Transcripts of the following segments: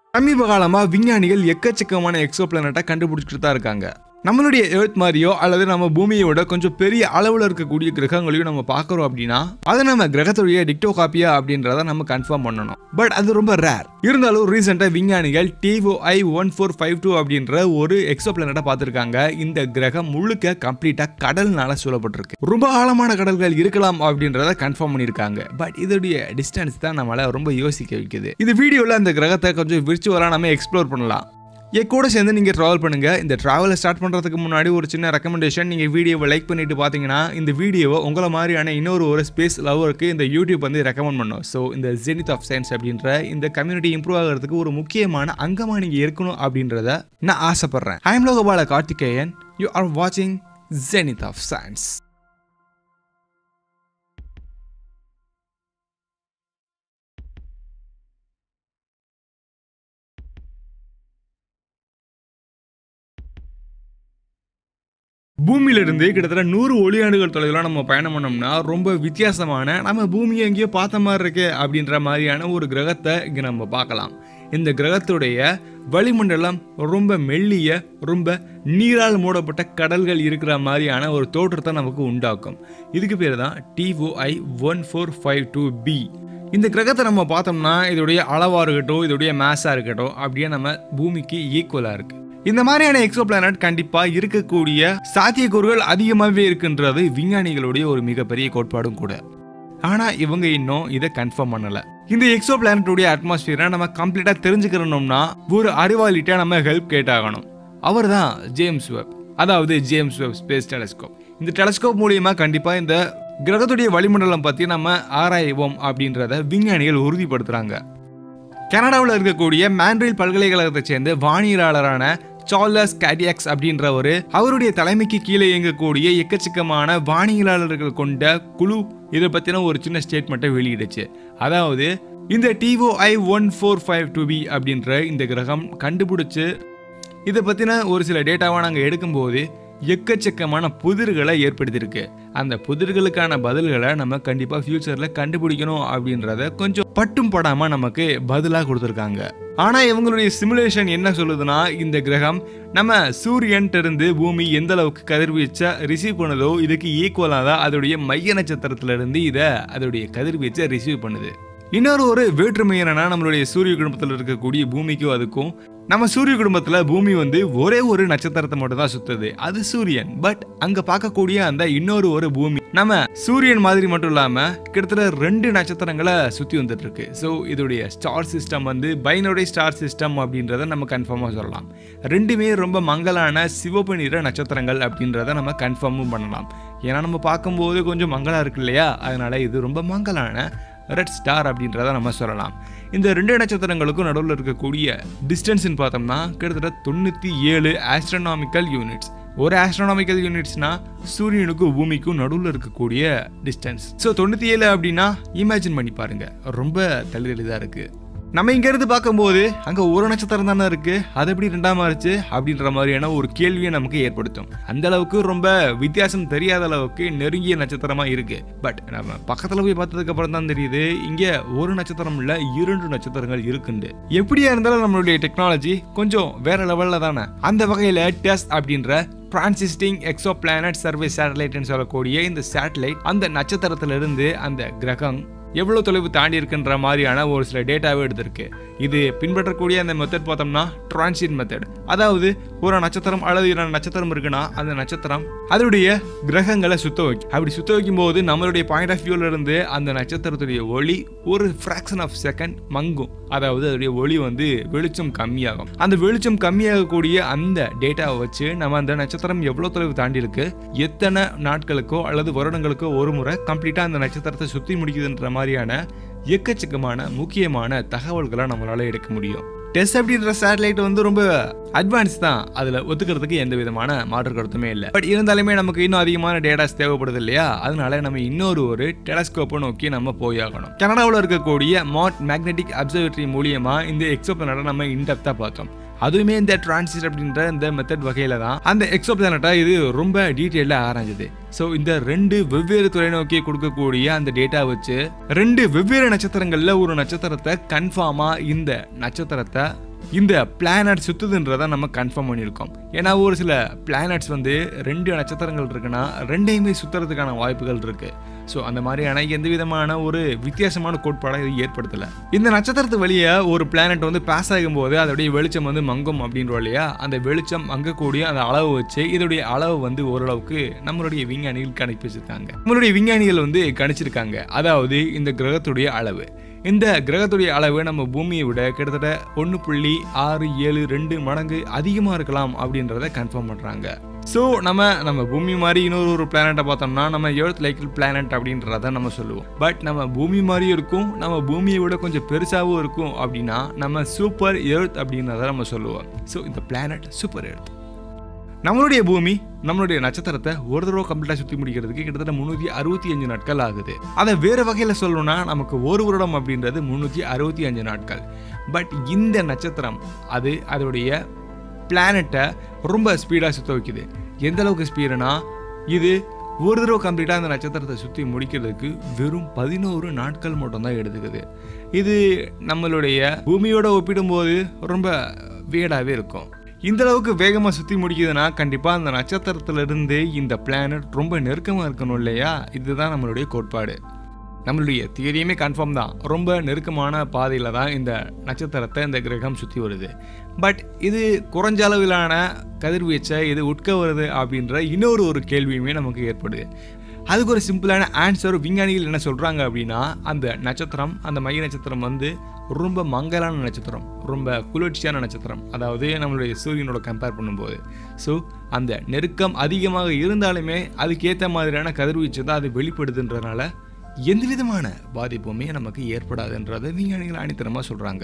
சமீப காலமா விஞ்ஞானிகள் எக்கச்சக்கமான எக்ஸோ பிளானட்டை கண்டுபிடிச்சிட்டு தான் இருக்காங்க நம்மளுடைய எர்த் மாதிரியோ அல்லது நம்ம பூமியோட கொஞ்சம் பெரிய அளவில் இருக்கக்கூடிய கிரகங்களையும் நம்ம பார்க்குறோம் அப்படின்னா அது நம்ம கிரகத்துடைய டிக்டோ காப்பியா அப்படின்றத நம்ம கன்ஃபார்ம் பண்ணணும் பட் அது ரொம்ப ரேர் இருந்தாலும் ரீசெண்டாக விஞ்ஞானிகள் TO I one four five two அப்படின்ற ஒரு எக்ஸோ பிளானட்டை பார்த்துருக்காங்க இந்த கிரகம் முழுக்க கம்ப்ளீட்டாக கடல்னால சூழப்பட்டிருக்கு ரொம்ப ஆழமான கடல்கள் இருக்கலாம் அப்படின்றத கன்ஃபார்ம் பண்ணியிருக்காங்க பட் இதோடைய டிஸ்டன்ஸ் தான் நம்மளை ரொம்ப யோசிக்க வைக்குது இந்த வீடியோவில் அந்த கிரகத்தை கொஞ்சம் விர்ச்சுவலாக நம்ம எக்ஸ்ப்ளோர் பண்ணலாம் என் கூட சேர்ந்து நீங்கள் ட்ராவல் பண்ணுங்கள் இந்த ட்ராவலை ஸ்டார்ட் பண்ணுறதுக்கு முன்னாடி ஒரு சின்ன ரெக்கமெண்டேஷன் நீங்கள் வீடியோவை லைக் பண்ணிட்டு பார்த்தீங்கன்னா இந்த வீடியோவை உங்களை மாதிரியான இன்னொரு ஒரு ஸ்பேஸ் லவருக்கு இந்த யூடியூப் வந்து ரெக்கமெண்ட் பண்ணும் ஸோ இந்த ஜெனித் ஆஃப் சயின்ஸ் அப்படின்ற இந்த கம்யூனிட்டி இம்ப்ரூவ் ஆகிறதுக்கு ஒரு முக்கியமான அங்கமாக நீங்கள் இருக்கணும் அப்படின்றத நான் ஆசைப்பட்றேன் I'm Logapala Karthikeyan you are வாட்சிங் ஜெனித் ஆஃப் சயின்ஸ் பூமியிலிருந்து கிட்டத்தட்ட நூறு ஒளியாண்டுகள் தொலைவில் நம்ம பயணம் பண்ணோம்னா ரொம்ப வித்தியாசமான நம்ம பூமியை எங்கேயோ பார்த்த மாதிரி இருக்கு அப்படின்ற மாதிரியான ஒரு கிரகத்தை இங்கே நம்ம பார்க்கலாம் இந்த கிரகத்துடைய வளிமண்டலம் ரொம்ப மெல்லிய ரொம்ப நீரால் மூடப்பட்ட கடல்கள் இருக்கிற மாதிரியான ஒரு தோற்றத்தை நமக்கு உண்டாக்கும் இதுக்கு பேர் தான் TOI one four five two B இந்த கிரகத்தை நம்ம பார்த்தோம்னா இதோடைய அளவாக இருக்கட்டும் இதோடைய மேஸாக இருக்கட்டும் அப்படியே நம்ம பூமிக்கு ஈக்குவலாக இருக்கு இந்த மாதிரியான எக்ஸோ பிளானட் கண்டிப்பா இருக்கக்கூடிய சாத்தியக்கூறுகள் அதிகமாகவே இருக்குன்றது விஞ்ஞானிகளுடைய ஒரு மிகப்பெரிய கோட்பாடும் கூட ஆனா இவங்க இன்னும் இதை கன்ஃபார்ம் பண்ணல இந்த எக்ஸோ பிளானட்டுடைய அட்மாஸ்பியரை நம்ம கம்ப்ளீட்டா தெரிஞ்சுக்கணும்னா ஒரு அறிவாளிட்ட நம்ம ஹெல்ப் கேட்டாகணும் அவர் தான் ஜேம்ஸ் வெப் அதாவது ஜேம்ஸ் வெப் ஸ்பேஸ் டெலஸ்கோப் இந்த டெலஸ்கோப் மூலியமா கண்டிப்பா இந்த கிரகத்துடைய வளிமண்டலம் பத்தி நம்ம ஆராய்வோம் அப்படின்றத விஞ்ஞானிகள் உறுதிப்படுத்துறாங்க கனடாவில் இருக்கக்கூடிய மேண்ட்ரில் பல்கலைக்கழகத்தை சேர்ந்த வானியலாளரான சார்லஸ் கேடியாக்ஸ் அப்படின்ற ஒரு அவருடைய தலைமைக்கு கீழே இயங்கக்கூடிய எக்கச்சக்கமான வானியலாளர்கள் கொண்ட குழு இதை பற்றின ஒரு சின்ன ஸ்டேட்மெண்ட்டை வெளியிடுச்சு அதாவது இந்த TOI one four five two B அப்படின்ற இந்த கிரகம் கண்டுபிடிச்சு இதை பற்றின ஒரு சில டேட்டாவை நாங்கள் எடுக்கும்போது எக்கச்சக்கமான புதிர்களை ஏற்படுத்தியிருக்கு அந்த புதிர்களுக்கான பதில்களை நம்ம கண்டிப்பாக ஃபியூச்சரில் கண்டுபிடிக்கணும் அப்படின்றத கொஞ்சம் பட்டும் படாமல் நமக்கு பதிலாக கொடுத்துருக்காங்க ஆனால் இவங்களுடைய சிமுலேஷன் என்ன சொல்லுதுன்னா இந்த கிரகம் நம்ம சூரியன்ட்ட இருந்து பூமி எந்த அளவுக்கு கதிர்வீச்சை ரிசீவ் பண்ணுதோ இதுக்கு ஈக்குவலாக தான் அதோடைய மைய நட்சத்திரத்துல இருந்து இதை அதோடைய கதிர்வீச்சை ரிசீவ் பண்ணுது இன்னொரு ஒரு வேற்றுமை என்னன்னா நம்மளுடைய சூரிய குடும்பத்தில் இருக்கக்கூடிய பூமிக்கும் அதுக்கும் நம்ம சூரிய குடும்பத்தில் பூமி வந்து ஒரே ஒரு நட்சத்திரத்தை மட்டும் தான் சுத்துது அது சூரியன் பட் அங்க பார்க்கக்கூடிய அந்த இன்னொரு ஒரு பூமி நம்ம சூரியன் மாதிரி மட்டும் இல்லாம கிட்டத்தட்ட ரெண்டு நட்சத்திரங்களை சுத்தி வந்துட்டு இருக்கு ஸோ இதோடைய ஸ்டார் சிஸ்டம் வந்து பைனோடைய ஸ்டார் சிஸ்டம் அப்படின்றத நம்ம கன்ஃபார்மாக சொல்லலாம் ரெண்டுமே ரொம்ப மங்கலான சிவப்பு நிற நட்சத்திரங்கள் அப்படின்றத நம்ம கன்ஃபார்மும் பண்ணலாம் ஏன்னா நம்ம பார்க்கும்போது கொஞ்சம் மங்களா இருக்கு இல்லையா அதனால இது ரொம்ப மங்கலான ரெட் ஸ்டார் அப்படின்றத நம்ம சொல்லலாம் இந்த ரெண்டு நட்சத்திரங்களுக்கும் நடுவில் இருக்கக்கூடிய டிஸ்டன்ஸ்னு பார்த்தோம்னா கிட்டத்தட்ட தொண்ணூற்றி ஏழு ஆஸ்ட்ரோனாமிக்கல் யூனிட்ஸ் ஒரு ஆஸ்ட்ரோனாமிக்கல் யூனிட்ஸ்னா சூரியனுக்கும் பூமிக்கும் நடுவில் இருக்கக்கூடிய டிஸ்டன்ஸ் ஸோ தொண்ணூற்றி ஏழு அப்படின்னா இமேஜின் பண்ணி பாருங்க ரொம்ப தள்ளிதளிதாக இருக்கு நம்ம இங்க இருந்து பார்க்கும்போது அங்க ஒரு நட்சத்திரம் தானே இருக்கு அது எப்படி ரெண்டாம் ஆச்சு அப்படின்ற மாதிரியான ஒரு கேள்வியை நமக்கு ஏற்படுத்தும் அந்த அளவுக்கு ரொம்ப வித்தியாசம் தெரியாத அளவுக்கு நெருங்கிய நட்சத்திரமா இருக்கு பட் நம்ம பக்கத்துல போய் பார்த்ததுக்கு அப்புறம் தான் தெரியுது இங்க ஒரு நட்சத்திரம் இல்ல இரண்டு நட்சத்திரங்கள் இருக்குண்டு எப்படியா இருந்தாலும் நம்மளுடைய டெக்னாலஜி கொஞ்சம் வேற லெவல்ல தானே அந்த வகையில டெஸ்ட் அப்படின்ற டிரான்சிஸ்டிங் எக்ஸோ பிளானட் சர்வே சேட்டலைட்னு சொல்லக்கூடிய இந்த சேட்டலைட் அந்த நட்சத்திரத்திலிருந்து அந்த கிரகம் எவ்வளோ தொலைவு தாண்டி இருக்குன்ற மாதிரியான ஒரு சில டேட்டாவே எடுத்திருக்கு இது பின்பற்றக்கூடிய அந்த மெத்தட் பார்த்தோம்னா டிரான்சிட் மெத்தட் அதாவது ஒரு நட்சத்திரம் அல்லது இரண்டு நட்சத்திரம் இருக்குன்னா அந்த நட்சத்திரம் அதனுடைய கிரகங்களை சுத்த வைக்கும் அப்படி சுத்த வைக்கும் போது நம்மளுடைய பாயிண்ட் ஆஃப் வியூல இருந்து அந்த நட்சத்திரத்துடைய ஒளி ஒரு ஃப்ராக்ஷன் ஆஃப் செகண்ட் மங்கும் அதாவது அதோடைய ஒளி வந்து வெளிச்சம் கம்மியாகும் அந்த வெளிச்சம் கம்மியாகக்கூடிய அந்த டேட்டாவை வச்சு நம்ம அந்த நட்சத்திரம் எவ்வளோ தொலைவு தாண்டி இருக்கு எத்தனை நாட்களுக்கோ அல்லது வருடங்களுக்கோ ஒரு முறை கம்ப்ளீட்டாக அந்த நட்சத்திரத்தை சுற்றி முடிக்குதுன்ற மாதிரியான எக்கச்சக்கமான முக்கியமான தகவல்களை நம்மளால எடுக்க முடியும் டெஸ்ட் அப்படின்ற சேட்டலைட் வந்து ரொம்ப அட்வான்ஸ் தான் அதில் ஒத்துக்கிறதுக்கு எந்த விதமான மாற்று கருத்துமே இல்லை பட் இருந்தாலுமே நமக்கு இன்னும் அதிகமான டேட்டாஸ் தேவைப்படுது இல்லையா அதனால நம்ம இன்னொரு ஒரு டெலஸ்கோப்பை நோக்கி நம்ம போயாகணும் கனடாவில் இருக்கக்கூடிய மாட் மேக்னெட்டிக் அப்சர்வேட்டரி மூலியமா இந்த எக்ஸோ பிளானட்டை நம்ம இன்டெப்த்தாக பார்த்தோம் அதுவுமே இந்த டிரான்சிட் அப்படின்ற இந்த மெத்தட் வகையில தான் அந்த எக்ஸோ பிளானட்டை இது ரொம்ப டீட்டெயிலாக ஆராய்ஞ்சது ஸோ இந்த ரெண்டு வெவ்வேறு தொலைநோக்கி கொடுக்கக்கூடிய அந்த டேட்டா வச்சு ரெண்டு வெவ்வேறு நட்சத்திரங்கள்ல ஒரு நட்சத்திரத்தை கன்ஃபார்மா இந்த நட்சத்திரத்தை இந்த பிளானட் சுத்துதுன்றதை நம்ம கன்ஃபார்ம் பண்ணியிருக்கோம் ஏன்னா ஒரு சில பிளானட்ஸ் வந்து ரெண்டு நட்சத்திரங்கள் இருக்குன்னா ரெண்டையுமே சுத்துறதுக்கான வாய்ப்புகள் இருக்கு ஸோ அந்த மாதிரியான எந்த விதமான ஒரு வித்தியாசமான கோட்பாடை இது ஏற்படுத்தலை இந்த நட்சத்திரத்து வழியே ஒரு பிளானட் வந்து பாஸ் ஆகும்போது அதோடைய வெளிச்சம் வந்து மங்கும் அப்படின்ற இல்லையா அந்த வெளிச்சம் மங்கக்கூடிய அந்த அளவு வச்சு இதோடைய அளவு வந்து ஓரளவுக்கு நம்மளுடைய விஞ்ஞானிகள் கணிப்பிச்சிருக்காங்க நம்மளுடைய விஞ்ஞானிகள் வந்து கணிச்சிருக்காங்க அதாவது இந்த கிரகத்துடைய அளவு இந்த கிரகத்துடைய அளவு நம்ம பூமியை விட கிட்டத்தட்ட ஒன்று புள்ளி ஆறு ஏழு ரெண்டு மடங்கு அதிகமாக இருக்கலாம் அப்படின்றத கன்ஃபார்ம் பண்ணுறாங்க ஸோ நம்ம நம்ம பூமி மாதிரி இன்னொரு ஒரு பிளானட்டை பார்த்தோம்னா நம்ம எர்த் லைக் பிளானட் அப்படின்றத நம்ம சொல்லுவோம் பட் நம்ம பூமி மாதிரியும் இருக்கும் நம்ம பூமியை விட கொஞ்சம் பெருசாகவும் இருக்கும் அப்படின்னா நம்ம சூப்பர் எர்த் அப்படின்றத நம்ம சொல்லுவோம் ஸோ இந்த பிளானட் சூப்பர் எர்த் நம்மளுடைய பூமி நம்மளுடைய நட்சத்திரத்தை ஒரு தடவை கம்ப்ளீட்டாக சுற்றி முடிக்கிறதுக்கு கிட்டத்தட்ட முந்நூற்றி அறுபத்தி அஞ்சு நாட்கள் ஆகுது அதை வேறு வகையில் சொல்லணும்னா நமக்கு ஒரு வருடம் அப்படின்றது முந்நூற்றி அறுபத்தி அஞ்சு நாட்கள் பட் இந்த நட்சத்திரம் அது அதோடைய பிளானட்டை ரொம்ப ஸ்பீடாக சுற்ற வைக்குது எந்த அளவுக்கு ஸ்பீடுனா இது ஒரு தடவை கம்ப்ளீட்டாக அந்த நட்சத்திரத்தை சுற்றி முடிக்கிறதுக்கு வெறும் பதினோரு நாட்கள் மட்டும்தான் எடுத்துக்குது இது நம்மளுடைய பூமியோட ஒப்பிடும்போது ரொம்ப வீடாகவே இருக்கும் இந்த அளவுக்கு வேகமாக சுற்றி முடிக்குதுன்னா கண்டிப்பாக அந்த நட்சத்திரத்திலிருந்து இந்த பிளானட் ரொம்ப நெருக்கமாக இருக்கணும் இல்லையா இதுதான் நம்மளுடைய கோட்பாடு நம்மளுடைய தியரியுமே கன்ஃபார்ம் தான் ரொம்ப நெருக்கமான பாதையில் தான் இந்த நட்சத்திரத்தை இந்த கிரகம் சுற்றி வருது பட் இது குறைஞ்ச அளவிலான கதிர்வீச்சை இது உட்க வருது அப்படின்ற இன்னொரு ஒரு கேள்வியுமே நமக்கு ஏற்படுது அதுக்கு ஒரு சிம்பிளான ஆன்சர் விஞ்ஞானிகள் என்ன சொல்கிறாங்க அப்படின்னா அந்த நட்சத்திரம் அந்த மைய நட்சத்திரம் வந்து ரொம்ப மங்கலான நட்சத்திரம் ரொம்ப குளிர்ச்சியான நட்சத்திரம் அதாவது நம்மளுடைய சூரியனோட கம்பேர் பண்ணும்போது ஸோ அந்த நெருக்கம் அதிகமாக இருந்தாலுமே அதுக்கேற்ற மாதிரியான கதிர்வீச்சு தான் அது வெளிப்படுதுன்றதுனால எந்த விதமான பாதிப்புமே நமக்கு ஏற்படாதுன்றதை விஞ்ஞானிகள் அணித்தனமாக சொல்கிறாங்க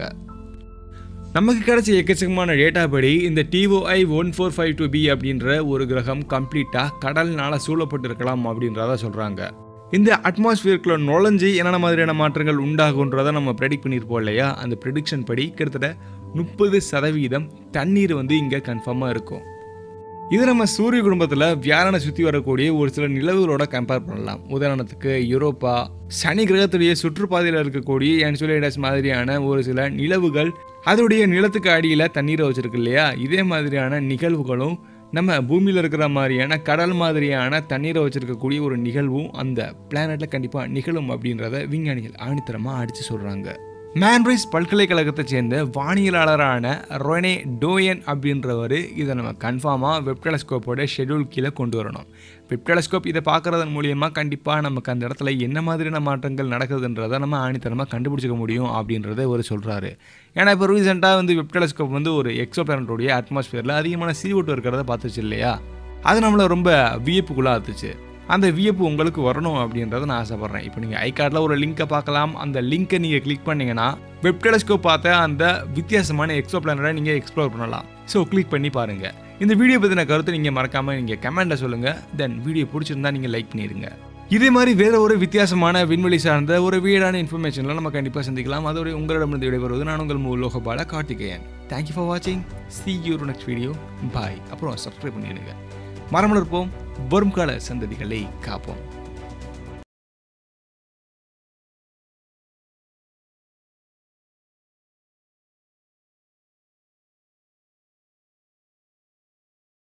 நமக்கு கிடைச்ச எக்கச்சக்கமான டேட்டா படி இந்த TOI one four five two B அப்படின்ற ஒரு கிரகம் கம்ப்ளீட்டாக கடல்னால சூழப்பட்டு இருக்கலாம் அப்படின்றத சொல்கிறாங்க இந்த அட்மாஸ்பியருக்குள்ள நுழைஞ்சு என்னென்ன மாதிரியான மாற்றங்கள் உண்டாகுன்றதை நம்ம ப்ரெடிக்ட் பண்ணியிருப்போம் இல்லையா அந்த ப்ரெடிக்ஷன் படி கிட்டத்தட்ட முப்பது சதவீதம் தண்ணீர் வந்து இங்கே கன்ஃபார்மாக இருக்கும் இது நம்ம சூரிய குடும்பத்தில் வியாழனை சுற்றி வரக்கூடிய ஒரு சில நிலவுகளோட கம்பேர் பண்ணலாம் உதாரணத்துக்கு யூரோப்பா சனி கிரகத்துடைய சுற்றுப்பாதையில் இருக்கக்கூடிய என்சுலேடஸ் மாதிரியான ஒரு சில நிலவுகள் அதோடைய நிலத்துக்கு அடியில் தண்ணீரை வச்சிருக்கு இல்லையா இதே மாதிரியான நிகழ்வுகளும் நம்ம பூமியில் இருக்கிற மாதிரியான கடல் மாதிரியான தண்ணீரை வச்சிருக்கக்கூடிய ஒரு நிகழ்வும் அந்த பிளானட்டில் கண்டிப்பாக நிகழும் அப்படின்றத விஞ்ஞானிகள் ஆணித்தரமாக அடித்து சொல்கிறாங்க மேன்ரைஸ் பல்கலைக்கழகத்தை சேர்ந்த வானியலாளரான ரொனே டோயன் அப்படின்றவர் இதை நம்ம கன்ஃபார்மாக வெப் டெலஸ்கோப்போட ஷெட்யூல் கீழே கொண்டு வரணும் வெப் டெலஸ்கோப் இதை பார்க்குறதன் மூலியமாக கண்டிப்பாக நமக்கு அந்த இடத்துல என்ன மாதிரியான மாற்றங்கள் நடக்குதுன்றதை நம்ம ஆணித்தனமாக கண்டுபிடிச்சிக்க முடியும் அப்படின்றத அவர் சொல்கிறாரு ஏன்னா இப்போ ரீசெண்டாக வந்து வெப் டெலஸ்கோப் வந்து ஒரு எக்ஸோ பிளானட்டோடைய அட்மாஸ்பியரில் அதிகமான சீவோட்டு இருக்கிறத பார்த்துச்சு இல்லையா அது நம்மளை ரொம்ப வியப்புக்குள்ளாத்துச்சு அந்த வியப்பு உங்களுக்கு வரணும் அப்படின்றத நான் ஆசைப்பட்றேன் இப்போ நீங்கள் ஐகார்டில் ஒரு லிங்க்கை பார்க்கலாம் அந்த லிங்க்கை நீங்கள் கிளிக் பண்ணீங்கன்னா வெப் டெலஸ்கோப் பார்த்த அந்த வித்தியாசமான எக்ஸோ பிளானரை நீங்கள் எக்ஸ்ப்ளோர் பண்ணலாம் ஸோ கிளிக் பண்ணி பாருங்கள் இந்த வீடியோ பற்றின கருத்தை நீங்கள் மறக்காமல் நீங்கள் கமெண்ட்டில் சொல்லுங்கள் தென் வீடியோ பிடிச்சிருந்தா நீங்கள் லைக் பண்ணிடுங்க இதே மாதிரி வேற ஒரு வித்தியாசமான விண்வெளி சார்ந்த ஒரு வீடான இன்ஃபர்மேஷன்லாம் நம்ம கண்டிப்பாக சந்திக்கலாம் அதோட உங்களிடமிருந்து விடைபெறுவது நான் உங்கள் லோகபால கார்த்திகேயன் தேங்க்யூ ஃபார் வாட்சிங் see you next video bye அப்புறம் சப்ஸ்கிரைப் பண்ணிடுங்க மரம் வளர்ப்போம் வரும் கால சந்ததிகளை காப்போம்